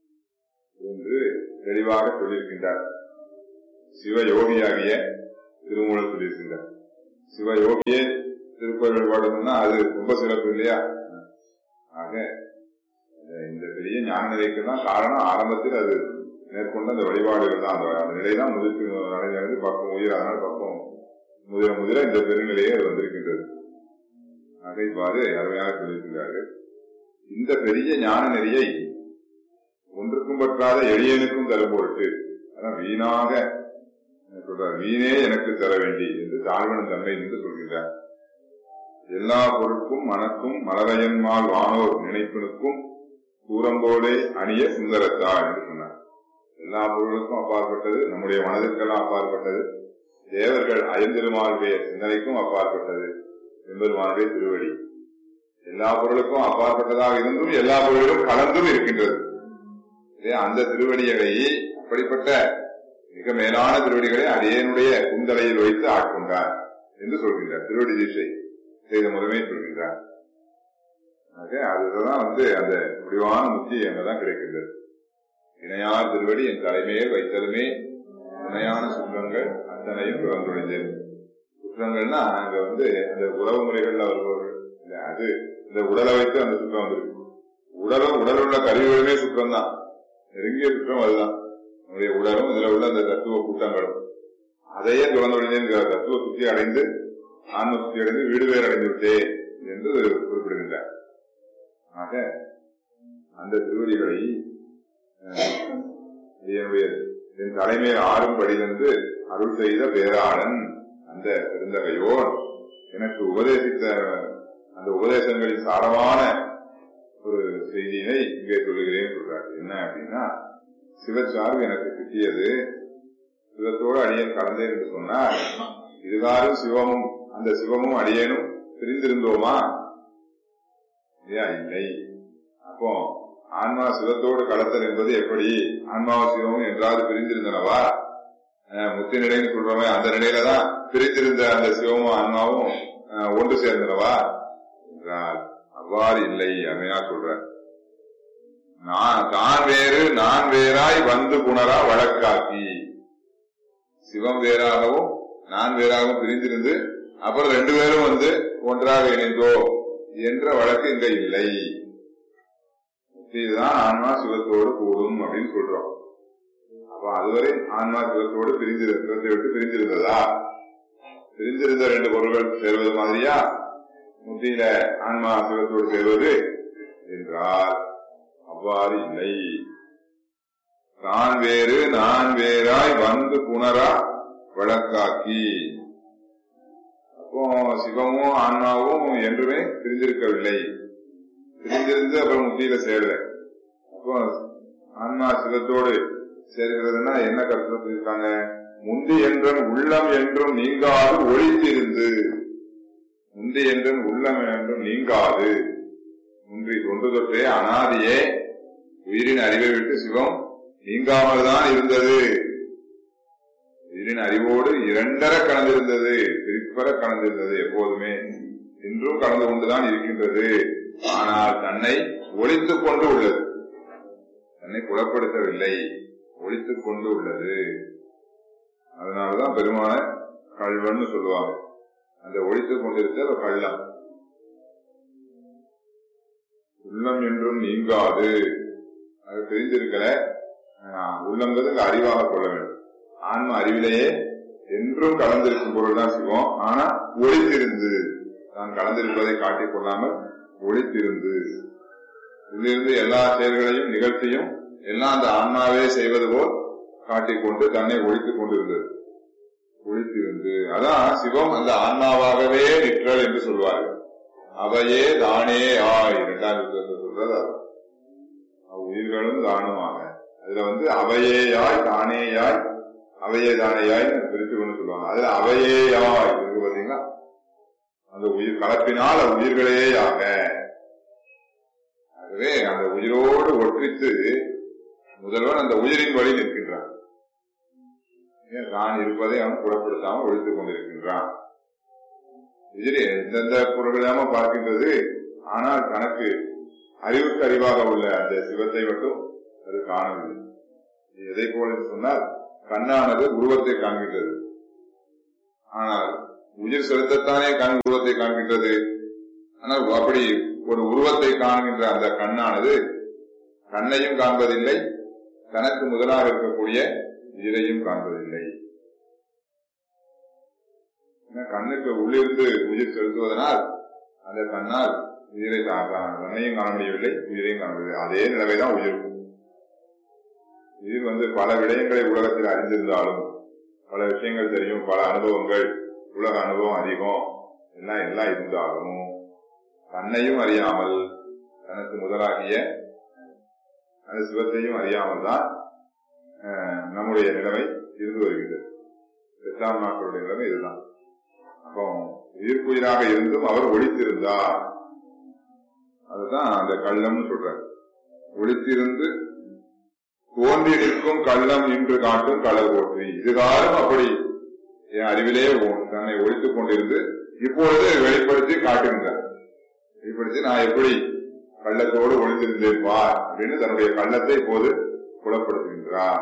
என்று தெளிவாக சொல்லியிருக்கின்றார் சிவயோகியாகிய திருமூலர் சொல்லியிருக்கின்றார் சிவயோகியே திருக்கோயில் வழிபாடுன்னா அது ரொம்ப சிறப்பு இல்லையா ஆக இந்த பெரிய ஞான நிலைக்கு தான் காரணம் ஆரம்பத்தில் அது மேற்கொண்ட அந்த வழிபாடுகள் தான் அந்த அந்த நிலை தான் முதிர்ச்சி நடைகிறது பக்கம் உயிர் அதனால் பக்கம் முதிர முதிர இந்த பெருநிலையே அது வந்திருக்கின்றது ஆக இவ்வாறு அருமையாக சொல்லியிருக்கிறார்கள் இந்த பெரிய ஞான நெறியை ஒன்றுக்கும் பற்றாத எளியனுக்கும் தரும் பொருட்டு அதான் வீணாக சொல்றார் வீணே எனக்கு தர வேண்டி என்று தாழ்வன தன்மை என்று சொல்கின்றார் எல்லா பொருட்கும் மனக்கும் மலரையன்மால் வானோர் நினைப்பினுக்கும் கூறம்போடே அணிய சுந்தரத்தாள் என்று சொன்னார் எல்லா பொருளுக்கும் அப்பாற்பட்டது நம்முடைய மனதிற்கெல்லாம் அப்பாற்பட்டது தேவர்கள் அயந்திருமாளுடைய சிந்தனைக்கும் அப்பாற்பட்டது எம்பெருமானுடைய திருவடி எல்லா பொருளுக்கும் அப்பாற்பட்டதாக இருந்தும் எல்லா பொருளிலும் கலந்தும் இருக்கின்றது அந்த திருவடிகளை அப்படிப்பட்ட மிக மேலான திருவடிகளை அடியனுடைய குந்தலையில் வைத்து ஆட்கொண்டார் என்று சொல்கின்றார் திருவடி தீட்சை செய்த முறைமை சொல்கின்றார் ஆக அதுதான் வந்து அந்த முடிவான முக்கிய அங்கதான் கிடைக்கின்றது இணையார் திருவடி என் தலைமையில் வைத்ததுமே இணையான சுற்றங்கள் அத்தனையும் பிறந்துடைந்தேன் சுற்றங்கள்னா அங்க வந்து அந்த உறவு முறைகள்ல வருபவர்கள் இல்ல அது இந்த உடலை வைத்து அந்த சுற்றம் வந்திருக்கு உடலும் உடல் உள்ள கருவிகளுமே சுற்றம் தான் நெருங்கிய சுற்றம் அதுதான் நம்முடைய உடலும் இதுல உள்ள அந்த தத்துவ கூட்டங்களும் அதையே துறந்துடைந்தேன் தத்துவ சுத்தி அடைந்து ஆன்ம சுத்தி அடைந்து வீடு வேறு அடைந்து விட்டேன் என்று குறிப்பிடுகின்றார் ஆக அந்த திருவடிகளை என்னுடைய என் தலைமையில் ஆறும் படிதந்து அருள் செய்த பேராளன் அந்த பெருந்தகையோர் எனக்கு உபதேசித்த அந்த உபதேசங்களின் சாரமான ஒரு செய்தியினை இங்கே சொல்லுகிறேன் சொல்றார் என்ன அப்படின்னா சிவச்சார்பு எனக்கு கிட்டியது சிவத்தோடு அடியேன் கலந்தேன் என்று சொன்னார் இதுகாரும் சிவமும் அந்த சிவமும் அடியேனும் பிரிந்திருந்தோமா இல்லையா இல்லை அப்போ ஆன்மா சிவத்தோடு கலத்தல் என்பது எப்படி ஆன்மாவும் சிவமும் என்றாவது பிரிந்திருந்தனவா முத்தி நிலைன்னு சொல்றோமே அந்த நிலையில தான் பிரித்திருந்த அந்த சிவமும் ஆன்மாவும் ஒன்று சேர்ந்தனவா என்றால் அவ்வாறு இல்லை அருமையா சொல்ற நான் தான் வேறு நான் வேறாய் வந்து புனரா வழக்காக்கி சிவம் வேறாகவும் நான் வேறாகவும் பிரிந்திருந்து அப்புறம் ரெண்டு பேரும் வந்து ஒன்றாக இணைந்தோ என்ற வழக்கு இங்க இல்லை இதுதான் ஆன்மா சிவத்தோடு கூடும் அப்படின்னு சொல்றோம் அப்ப அதுவரை ஆன்மா சிவத்தோடு பிரிந்து சிவத்தை விட்டு பிரிந்திருந்ததா பிரிந்திருந்த ரெண்டு பொருள்கள் சேர்வது மாதிரியா முத்தியில ஆன்மா சிவத்தோடு சேர்வது என்றால் அவ்வாறு இல்லை தான் வேறு நான் வேறாய் வந்து புனரா வழக்காக்கி அப்போ சிவமும் ஆன்மாவும் என்றுமே பிரிந்திருக்கவில்லை பிரிந்திருந்து அப்புறம் முத்தியில சேரல அப்போ ஆன்மா சிவத்தோடு சேர்கிறதுனா என்ன கருத்து சொல்லியிருக்காங்க முந்தி என்றும் உள்ளம் என்றும் நீங்காது ஒழித்திருந்து முந்தி என்றும் உள்ளம் என்றும் நீங்காது முன்றி தொன்று தொற்றே அனாதியே உயிரின் அறிவை விட்டு சிவம் நீங்காமல் தான் இருந்தது உயிரின் அறிவோடு இரண்டர கலந்திருந்தது பிரிப்பர கலந்திருந்தது எப்போதுமே இன்றும் கலந்து கொண்டுதான் இருக்கின்றது ஆனால் தன்னை ஒழித்துக் கொண்டு உள்ளது தன்னை புலப்படுத்தவில்லை ஒழித்துக் கொண்டு உள்ளது அதனாலதான் பெருமான கல்வன்னு சொல்லுவாங்க அந்த ஒழித்துக் கொண்டிருக்க கள்ளம் உள்ளம் என்றும் நீங்காது அது தெரிஞ்சிருக்கல ஆஹ் உள்ளங்கிறது இங்க அறிவாக கொள்ள வேண்டும் ஆன்ம அறிவிலேயே என்றும் கலந்திருக்கும் பொருள் தான் சிவம் ஆனா ஒளித்திருந்து தான் கலந்திருப்பதை காட்டிக் கொள்ளாமல் ஒளித்திருந்து இதிலிருந்து எல்லா செயல்களையும் நிகழ்ச்சியும் எல்லாம் அந்த ஆன்மாவே செய்வது போல் காட்டிக்கொண்டு தன்னை ஒழித்துக் கொண்டிருந்தது ஒழித்திருந்து அதான் சிவம் அந்த ஆன்மாவாகவே நிற்றல் என்று சொல்வார்கள் அவையே தானே ஆய் இரண்டாம் யுத்தத்தில் சொல்றது அதான். உயிர்களும் தானுமாக அதுல வந்து அவையேயாய் தானேயாய் அவையே தானேயாய் பிரித்து கொண்டு சொல்லுவாங்க அதுல அவையேயாய் இருக்கு பாத்தீங்களா அந்த உயிர் கலப்பினால் அது உயிர்களேயாக ஆகவே அந்த உயிரோடு ஒற்றித்து முதல்வன் அந்த உயிரின் வழி நிற்கின்றான் ஏன் தான் இருப்பதை அவன் புறப்படுத்தாமல் ஒழித்துக் கொண்டிருக்கின்றான் உயிரே எந்தெந்த பொருளாம பார்க்கின்றது ஆனால் தனக்கு அறிவுக்கு அறிவாக உள்ள அந்த சிவத்தை மட்டும் அது காணவில்லை இது எதை போல என்று சொன்னால் கண்ணானது உருவத்தை காண்கின்றது ஆனால் உயிர் செலுத்தத்தானே கண் உருவத்தை காண்கின்றது ஆனால் அப்படி ஒரு உருவத்தை காண்கின்ற அந்த கண்ணானது கண்ணையும் காண்பதில்லை தனக்கு முதலாக இருக்கக்கூடிய உயிரையும் காண்பதில்லை ஏன்னா கண்ணுக்கு உள்ளிருந்து உயிர் செலுத்துவதனால் அந்த கண்ணால் உயிரை கா- கா- கண்ணையும் காண முடியவில்லை உயிரையும் காண முடியவில்லை அதே நிலைமைதான் உயிருக்கும் உயிர் வந்து பல விடயங்களை உலகத்தில் அறிந்திருந்தாலும் பல விஷயங்கள் தெரியும் பல அனுபவங்கள் உலக அனுபவம் அதிகம் எல்லாம் எல்லாம் இருந்தாலும் தன்னையும் அறியாமல் தனக்கு முதலாகிய அந்த சிவத்தையும் அறியாமல் தான் அஹ், நம்முடைய நிலைமை இருந்து வருகின்றது எட்டாம் நாட்களுடைய நிலைமை இதுதான் அப்போ உயிர்க்குயிராக இருந்தும் அவர் ஒழித்திருந்தார் அதுதான் அந்த கள்ளம்னு சொல்றாரு ஒழித்திருந்து தோன்றி நிற்கும் கள்ளம் இன்று காட்டும் களர் போற்றி இதுகாலம் அப்படி என் அறிவிலே ஒ- தன்னை ஒழித்துக் கொண்டிருந்து இப்பொழுது வெளிப்படுத்தி காட்டுகின்றார் வெளிப்படுத்தி நான் எப்படி கள்ளத்தோடு ஒழித்திருந்தேன் பார் அப்படின்னு தன்னுடைய கள்ளத்தை இப்போது புலப்படுத்துகின்றார்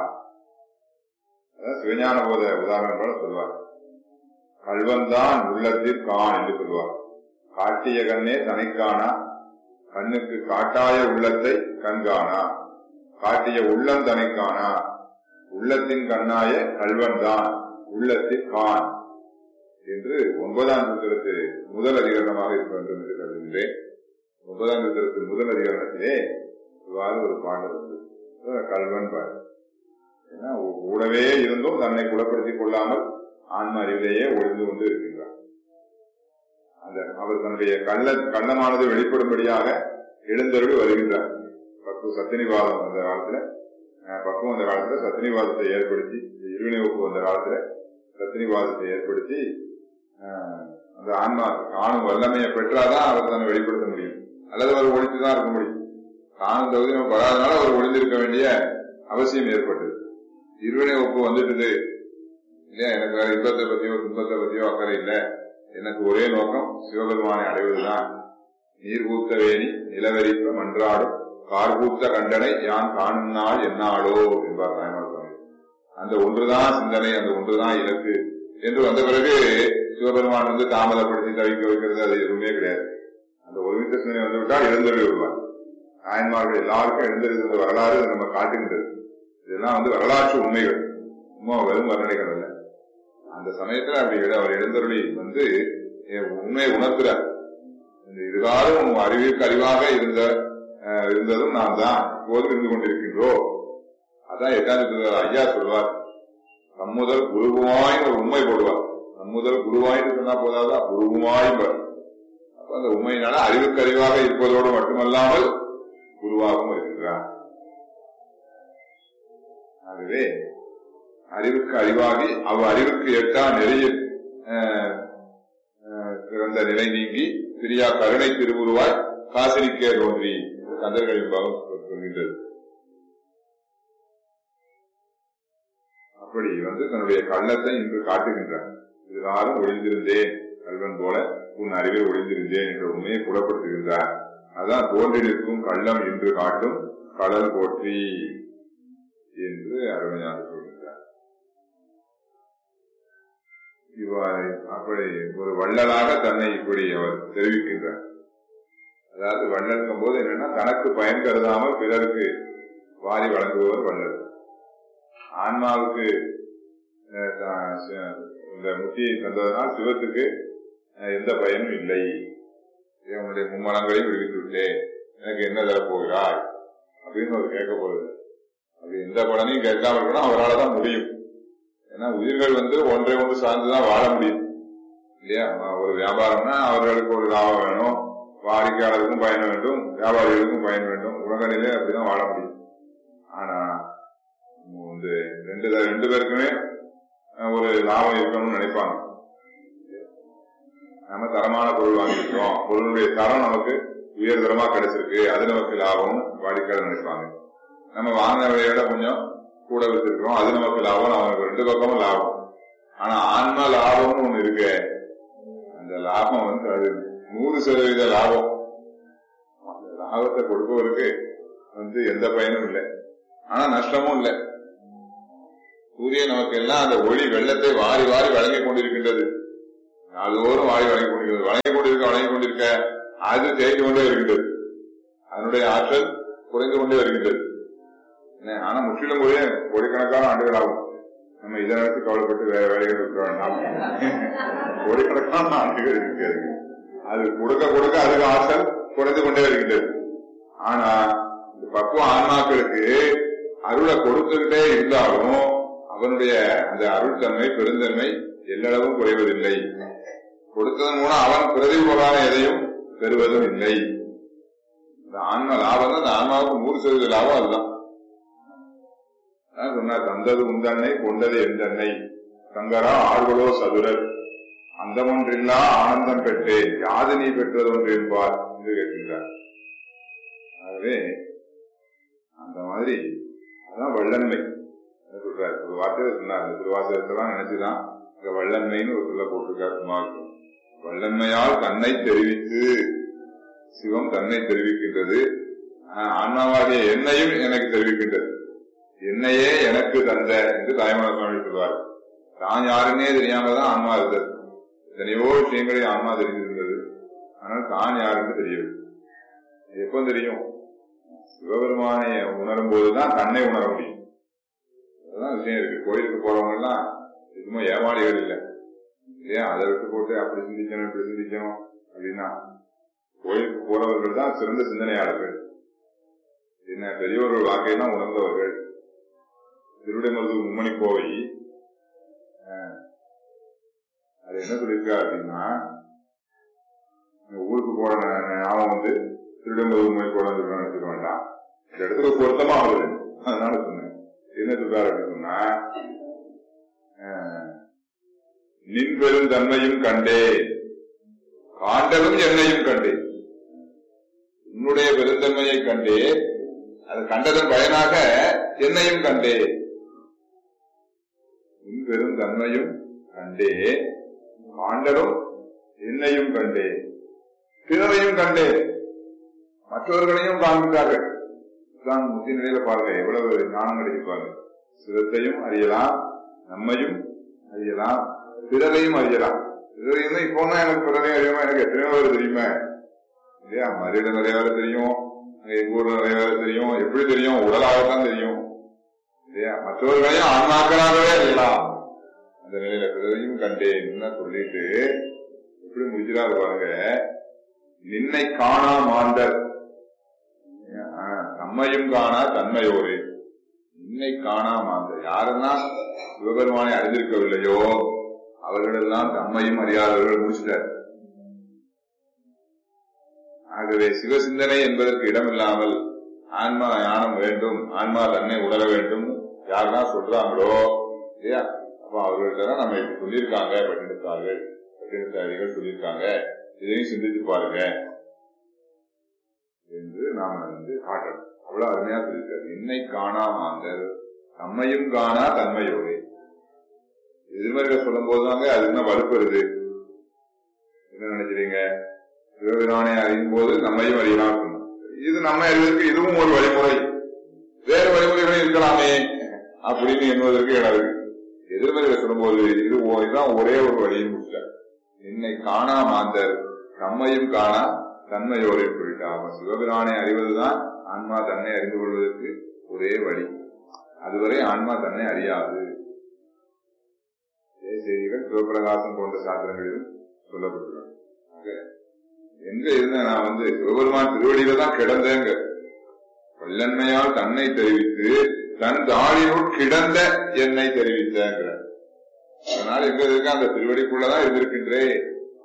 அதான் சிவஞான போத உதாரணம் போல சொல்வார் கல்வன்தான் உள்ளத்தில் கான் என்று சொல்வார் காட்டிய கண்ணே தனைக்கானா கண்ணுக்கு காட்டாய உள்ளத்தை கண்காணா காட்டிய உள்ளம் தனைக்கானா உள்ளத்தின் கண்ணாய கல்வன்தான் உள்ளத்தில் கான் என்று ஒன்பதாம் சூத்திரத்து முதல் அதிகரணமாக இருக்க வேண்டும் என்று கருதுகின்றேன் ஒன்பதாம் சூத்திரத்தின் முதல் அதிகரணத்திலே இவ்வாறு ஒரு பாடல் உண்டு அதான் கல்வன் பாரு ஏன்னா கூடவே இருந்தும் தன்னை குணப்படுத்திக் கொள்ளாமல் ஆன்ம அறிவிலேயே ஒளிந்து கொண்டு இருக்கின்றார் அந்த அவர் தன்னுடைய கள்ள கள்ளமானது வெளிப்படும்படியாக எழுந்தருளி வருகின்றார் பக்கு சத்தினிவாதம் அந்த காலத்துல அஹ், பக்குவம் அந்த காலத்துல சத்தினிவாதத்தை ஏற்படுத்தி இருவினை ஒப்பு அந்த காலத்துல சத்தினிவாதத்தை ஏற்படுத்தி அஹ், அந்த ஆன்மா காணும் வல்லமையை பெற்றாதான் அவர் தன்னை வெளிப்படுத்த முடியும் அல்லது அவர் ஒழித்துதான் இருக்க முடியும் காணும் தகுதி நமக்கு வராதனால அவர் ஒளிந்திருக்க வேண்டிய அவசியம் ஏற்பட்டது இருவினை ஒப்பு வந்துட்டது இல்லையா எனக்கு வேற இன்பத்தை பத்தியோ துன்பத்தை பத்தியோ அக்கறை இல்ல எனக்கு ஒரே நோக்கம் சிவபெருமானை அடைவதுதான் நீர் பூத்த வேணி நிலவரிப்ப மன்றாடும் கார் பூத்த கண்டனை யான் காணும் நாள் என்னாளோ என்பார் தாய்மார் சுவாமி அந்த ஒன்றுதான் சிந்தனை அந்த ஒன்றுதான் இலக்கு என்று வந்த பிறகு சிவபெருமான் வந்து தாமதப்படுத்தி தவிக்க வைக்கிறது அது எதுவுமே கிடையாது அந்த ஒருமித்த சிந்தனை வந்துவிட்டால் எழுந்தருளி விடுவார் நாயன்மார்கள் எல்லாருக்கும் எழுந்திருந்த வரலாறு இது நம்ம காட்டுகின்றது இதெல்லாம் வந்து வரலாற்று உண்மைகள் சும்மா வெறும் வர்ணனைகள் அல்ல அந்த சமயத்துல அப்படி எழு- அவர் எழுந்தருளி வந்து என் உண்மையை உணர்த்துறார் இந்த இதுகாலம் உன் அறிவிற்கு அறிவாக இருந்த அஹ், இருந்ததும் நான் தான் இப்போது இருந்து கொண்டிருக்கின்றோம் அதான் எட்டாம் திருத்தர் ஐயா சொல்வார் நம்முதல் குருகுமாய் ஒரு உண்மை போடுவார் நம்முதல் குருவாய்னு சொன்னா போதாதா குருகுமாய் அப்ப அந்த உண்மையினால அறிவுக்கு அறிவாக இருப்பதோடு மட்டுமல்லாமல் குருவாகவும் இருக்கின்றார் ஆகவே அறிவுக்கு அறிவாகி அவ் அறிவுக்கு எட்டா நெறியில் அஹ், அஹ், பிறந்த நிலை நீங்கி பிரியா கருணை திருவுருவாய் காசினிக்கே தோன்றி கந்தர்களின் பாகம் சொல்கின்றது அப்படி வந்து தன்னுடைய கள்ளத்தை இன்று காட்டுகின்றார் இதனாலும் ஒளிந்திருந்தேன் கல்வன் போல உன் அறிவில் ஒளிந்திருந்தேன் என்ற உண்மையை புலப்படுத்துகின்றார் அதான் தோன்றி நிற்கும் கள்ளம் என்று காட்டும் கடல் போற்றி என்று அருமையாக சொல்கின்றார் இவ்வாறு அப்படி ஒரு வள்ளலாக தன்னை இப்படி அவர் தெரிவிக்கின்றார் அதாவது வள்ளல்கும் போது என்னன்னா தனக்கு பயன் கருதாமல் பிறருக்கு வாரி வழங்குபவர் வள்ளல் ஆன்மாவுக்கு அஹ், தான் சி- இந்த முத்தியை தந்ததனால் சிவத்துக்கு அஹ், எந்த பயனும் இல்லை உன்னுடைய மும்மலங்களையும் விடுவித்து விட்டேன் எனக்கு என்ன தரப் போகிறாய் அப்படின்னு அவர் கேட்க போகுது அப்படி எந்த பலனையும் கேட்காம இருக்கணும் அவரால் தான் முடியும் ஏன்னா உயிர்கள் வந்து ஒன்றை ஒன்று சார்ந்துதான் வாழ முடியும் இல்லையா அஹ் ஒரு வியாபாரம்னா அவர்களுக்கு ஒரு லாபம் வேணும் வாடிக்கையாளருக்கும் பயன் வேண்டும் வியாபாரிகளுக்கும் பயன் வேண்டும் உலகநிலை அப்படிதான் வாழ முடியும் ஆனா வந்து ரெண்டு த- ரெண்டு பேருக்குமே அஹ், ஒரு லாபம் இருக்கணும்னு நினைப்பாங்க நம்ம தரமான பொருள் வாங்கியிருக்கோம் பொருளுடைய தரம் நமக்கு உயர்தரமா கிடைச்சிருக்கு அது நமக்கு லாபம் வாடிக்கையாளர் நினைப்பாங்க நம்ம வாங்கினதை விட கொஞ்சம் கூட வச்சிருக்கோம் அது நமக்கு லாபம் நமக்கு ரெண்டு பக்கமும் லாபம் ஆனா ஆன்ம லாபம்னு ஒண்ணு இருக்கு அந்த லாபம் வந்து அது நூறு சதவீத லாபம் அந்த லாபத்தை கொடுப்பவருக்கு வந்து எந்த பயனும் இல்லை ஆனா நஷ்டமும் இல்லை சூரியன் நமக்கு எல்லாம் அந்த ஒளி வெள்ளத்தை வாரி வாரி வழங்கிக் கொண்டிருக்கின்றது நாள்தோறும் வாரி வழங்கிக் கொண்டிருக்கிறது வழங்கிக் கொண்டிருக்க வழங்கிக் கொண்டிருக்க அது தேய்ந்து கொண்டே இருக்கின்றது அதனுடைய ஆற்றல் குறைந்து கொண்டே வருகின்றது என்ன, ஆனா முற்றிலும் கூட கோடிக்கணக்கான ஆண்டுகள் ஆகும் நம்ம இதை நினைச்சு கவலைப்பட்டு வேற வேலைகள் இருக்க வேண்டாம் கோடிக்கணக்கான ஆண்டுகள் இருக்கிறது அது கொடுக்க கொடுக்க அதுக்கு ஆற்றல் குறைந்து கொண்டே வருகின்றது ஆனா இந்த பக்குவ ஆன்மாக்களுக்கு அருளை கொடுத்துக்கிட்டே இருந்தாலும் அவனுடைய அந்த அருள் தன்மை பெருந்தன்மை எல்லளவும் குறைவதில்லை கொடுத்ததன் மூலம் அவன் பிரதி உபகாரம் எதையும் பெறுவதும் இல்லை இந்த ஆன்ம லாபம் தான் அந்த ஆன்மாவுக்கு நூறு சதவீத லாபம் அதுதான் அதான் சொன்னார் தந்தது உந்தன்னை கொண்டது எந்தன்னை சங்கரா ஆழ்வலோ சதுரர் அந்தமொன்றில்லா ஆனந்தம் பெற்றேன் யாது நீ பெற்றது ஒன்று என்பார் என்று கேட்கின்றார் ஆகவே அந்த மாதிரி அதான் வள்ளன்மை என்ன சொல்றாரு ஒரு வார்த்தையில சொன்னார் அந்த திருவாசகத்தெல்லாம் நினைச்சுதான் இங்க வள்ளன்மைன்னு ஒரு சொல்ல போட்டிருக்கார் சும்மாவுக்கு வள்ளன்மையால் தன்னை தெரிவித்து சிவம் தன்னை தெரிவிக்கின்றது ஆஹ் ஆன்மாவாகிய என்னையும் எனக்கு தெரிவிக்கின்றது என்னையே எனக்கு தந்த என்று தாய்மான சுவாமி சொல்வார் தான் யாருன்னே தெரியாம தான் ஆன்மா இருந்தது எத்தனையோ விஷயங்களை ஆன்மா தெரிந்திருந்தது ஆனால் தான் யாருன்னு தெரியவில்லை இது எப்போ தெரியும் சிவபெருமானை உணரும் போதுதான் தன்னை உணர முடியும் அதுதான் விஷயம் இருக்கு கோயிலுக்கு போறவங்க எல்லாம் சும்மா ஏமாளிகள் இல்லை இல்லையா அதை விட்டு போட்டு அப்படி சிந்திக்கணும் இப்படி சிந்திக்கணும் அப்படின்னா கோயிலுக்கு போறவர்கள் தான் சிறந்த சிந்தனையாளர்கள் என்ன பெரியோர்கள் வாக்கையெல்லாம் உணர்ந்தவர்கள் திருவிடைமருது மும்மணி கோவை அஹ், அது என்ன சொல்லியிருக்கா அப்படின்னா இந்த ஊருக்கு போற ந- ந- ஞாபகம் வந்து திருவிடைமருது மும்மணி கோவை நினைச்சுக்க வேண்டாம் இந்த இடத்துக்கு பொருத்தமா வருது அதனால சொன்னேன் என்ன சொல்றாரு அப்படின்னு சொன்னா அஹ், நின் பெரும் தன்மையும் கண்டே காண்டலும் என்னையும் கண்டே உன்னுடைய பெருந்தன்மையை கண்டே அது கண்டதன் பயனாக என்னையும் கண்டே உன் பெரும் தன்மையும் கண்டே காண்டலும் என்னையும் கண்டே பிறரையும் கண்டே மற்றவர்களையும் காண்பித்தார்கள் தான் முத்தி நிலையில பாருங்க எவ்வளவு ஞானம் கிடைப்பாங்க சிவத்தையும் அறியலாம் நம்மையும் அறியலாம் பிறரையும் அறியலாம் பிறரையும் இப்போ எனக்கு பிறரையும் அறியாம எனக்கு எத்தனையோ பேர் தெரியுமே இல்லையா மதுரையில நிறைய வேலை தெரியும் அங்க எங்க ஊர்ல நிறைய வேலை தெரியும் எப்படி தெரியும் உடலாகத்தான் தெரியும் இல்லையா மற்றவர்களையும் ஆன்மாக்களாகவே அறியலாம் அந்த நிலையில பிறரையும் கண்டேன் சொல்லிட்டு எப்படி முடிக்கிறாரு பாருங்க நின்னை காணா மாண்டர் ஆஹ், நம்மையும் காணா தன்மையோடு நின்னை காணா மாண்டர் யாரெல்லாம் சிவபெருமானை அறிந்திருக்கவில்லையோ அவர்களெல்லாம் தம்மையும் அறியாதவர்கள் முடிச்சிட்டார் ஆகவே சிவசிந்தனை என்பதற்கு இடமில்லாமல் ஆன்மா ஞானம் வேண்டும் ஆன்மா தன்னை உணர வேண்டும் யாரெல்லாம் சொல்றாங்களோ இல்லையா அப்ப அவர்கள்ட்ட தான் நம்ம இப்படி சொல்லியிருக்காங்க பட்டிருக்கார்கள் பட்டினத்தாரிகள் சொல்லியிருக்காங்க இதையும் சிந்தித்து பாருங்க என்று நாம வந்து காட்டணும் அவ்வளவு அருமையா சொல்லியிருக்காரு என்னை காணாமாந்தர் நம்மையும் காணா தன்மையோடு எதிர்மறைகளை சொல்லும் போதுதாங்க அது என்ன வலுப்பெறுது என்ன நினைக்கிறீங்க சிவபிரானை அறியும் போது நம்மையும் அறியலாம் சொன்னோம். இது நம்ம அறிவதற்கு இதுவும் ஒரு வழிமுறை வேறு வழிமுறைகளும் இருக்கலாமே அப்படின்னு எண்ணுவதற்கு இடம் இருக்கு எதிர்மறைகளை சொல்லும்போது இது ஓ- இதுதான் ஒரே ஒரு வழியும் முடிச்சார் என்னை காணா மாந்தர் நம்மையும் காணா தன்மையோரையும் குறிட்டா அப்ப சிவபிரானை அறிவதுதான் ஆன்மா தன்னை அறிந்து கொள்வதற்கு ஒரே வழி அதுவரை ஆன்மா தன்னை அறியாது இதே செய்திகள் சிவபிரகாசம் போன்ற சாத்திரங்களிலும் சொல்லப்பட்டுள்ளன ஆக, எங்க இருந்தேன் நான் வந்து சிவபெருமான் திருவடியில தான் கிடந்தேங்க வல்லன்மையால் தன்னை தெரிவித்து தன் தாழினுள் கிடந்த என்னை தெரிவித்தேங்கிற அதனால எங்க இருக்க அந்த திருவடிக்குள்ளதான் இருந்திருக்கின்றேன்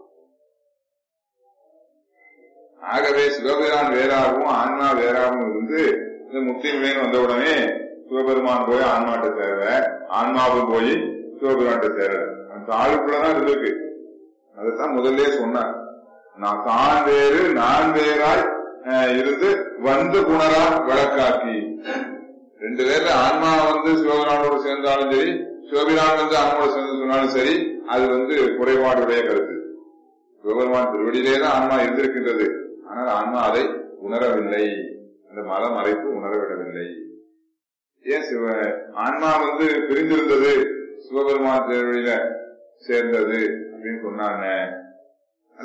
ஆகவே சிவபெருமான் வேறாகவும் ஆன்மா வேறாகவும் இருந்து இந்த முக்தி நிலைன்னு வந்த உடனே சிவபெருமான் போய் ஆன்மாட்ட சேர ஆன்மாவும் போய் சிவபெருமான்ட்ட சேர அந்த ஆளுக்குள்ளதான் இருந்திருக்கு அதைத்தான் முதல்ல சொன்னார் நான் தான் வேறு நான் வேறாய் அஹ், இருந்து வந்து குணரா விளக்காக்கி ரெண்டு பேர்ல ஆன்மா வந்து சிவபிரானோடு சேர்ந்தாலும் சரி சிவபிரான் வந்து ஆன்மாவோடு சேர்ந்து சொன்னாலும் சரி அது வந்து குறைபாடுடைய கருத்து சிவபெருமான் திருவடியிலே தான் ஆன்மா இருந்திருக்கின்றது ஆனால் ஆன்மா அதை உணரவில்லை அந்த மல மறைப்பு உணரவிடவில்லை ஏன் சிவ ஆன்மா வந்து பிரிந்திருந்தது சிவபெருமான் திருவடியில சேர்ந்தது அப்படின்னு சொன்னாங்க